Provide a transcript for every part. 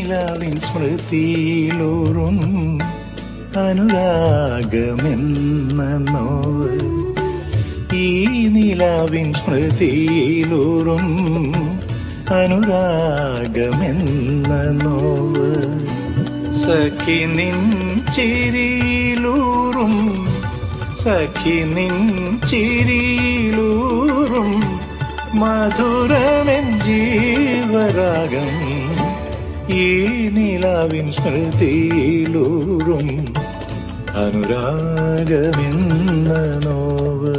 നിലാവിൻ സ്മൃതിയിലൂറും അനുരാഗമെന്ന നോവ് ഈ നിലാവിൻ സ്മൃതിയിലൂറും അനുരാഗമെന്ന നോവ് സഖി നിൻ ചിരിയിലൂറും സഖി നിൻ ചിരിയിലൂറും മധുരമെൻ ജീവരാഗം ഈ നിലാവിൻ സ്മൃതിയിലൂറും അനുരാഗമെന്ന നോവ്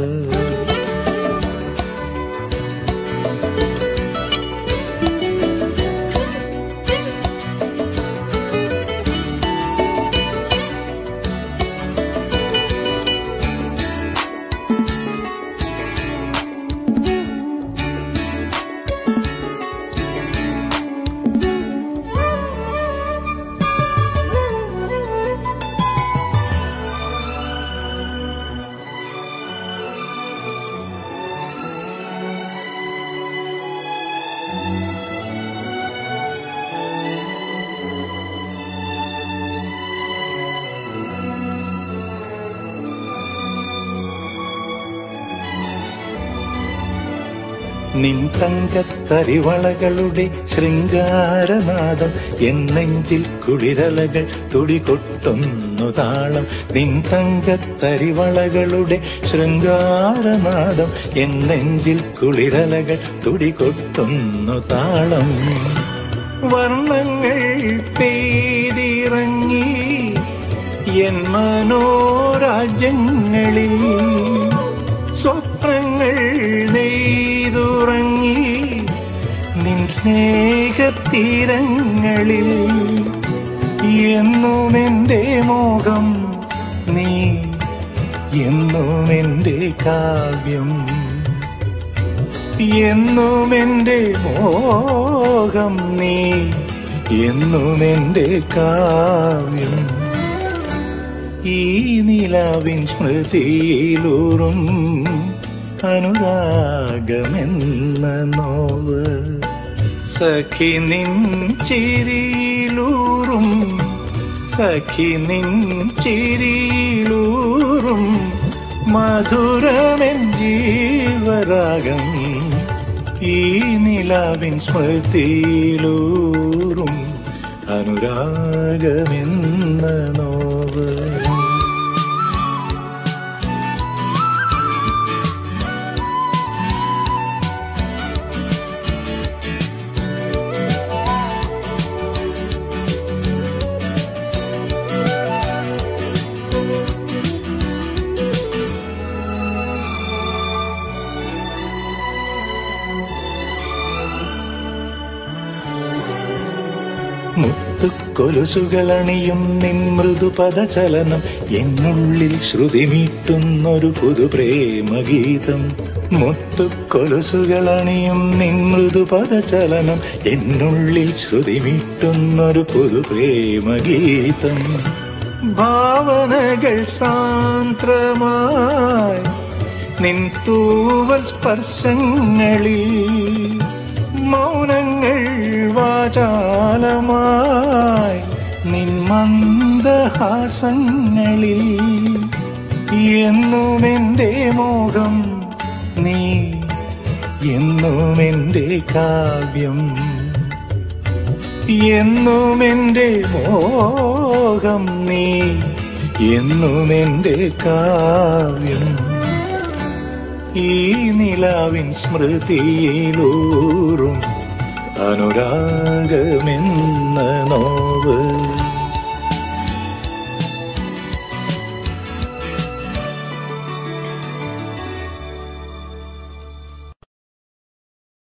നിൻ തങ്കത്തരിവളകളുടെ ശൃംഗാരനാദം എന്നെഞ്ചിൽ കുളിരലകൾ തുടികൊട്ടുന്നു താളം നിൻ തങ്കത്തരിവളകളുടെ ശൃംഗാരനാദം എന്നെഞ്ചിൽ കുളിരലകൾ തുടികൊട്ടുന്നു താളം വർണ്ണങ്ങൾ പെയ്തിറങ്ങി എൻ മനോരാജ്യങ്ങളിൽ സ്വപ്നങ്ങൾ നെയ്തുറങ്ങി നിൻ സ്നേഹത്തീരങ്ങളിൽ എന്നും എൻ്റെ മോഹം നീ എന്നും എൻ്റെ കാവ്യം എന്നും എൻ്റെ മോഹം നീ എന്നും എൻ്റെ കാവ്യം ഈ നിലാവിൻ സ്മൃതിയിലൂറും അനുരാഗമെന്ന നോവ് സഖി നിൻ ചിരിയിലൂറും സഖി നിൻ ചിരിയിലൂറും മധുരമെൻ ജീവരാഗം ഈ നിലാവിൻ സ്മൃതിയിലൂറും അനുരാഗമെന്ന നോവ് മുത്തുക്കൊലുസുകളണിയും നിൻ മൃദുപദചലനം എന്നുള്ളിൽ ശ്രുതി മീട്ടുന്നൊരു പുതു പ്രേമഗീതം മുത്തുക്കൊലുസുകളണിയും നിൻ മൃദുപദചലനം എന്നുള്ളിൽ ശ്രുതി മീട്ടുന്നൊരു പുതു പ്രേമഗീതം ഭാവനകൾ സാന്ദ്രമായി നിൻ തൂവൽ സ്പർശങ്ങളിൽ മൗനങ്ങൾ വാചാലമായി നിൻ മന്ദഹാസങ്ങളിൽ എന്നും എൻ്റെ മോഹം നീ എന്നും എൻ്റെ കാവ്യം എന്നും എൻ്റെ മോഹം നീ എന്നും എൻ്റെ കാവ്യം ഈ നിലാവിൻ സ്മൃതിയിലൂറും അനുരാഗമെന്ന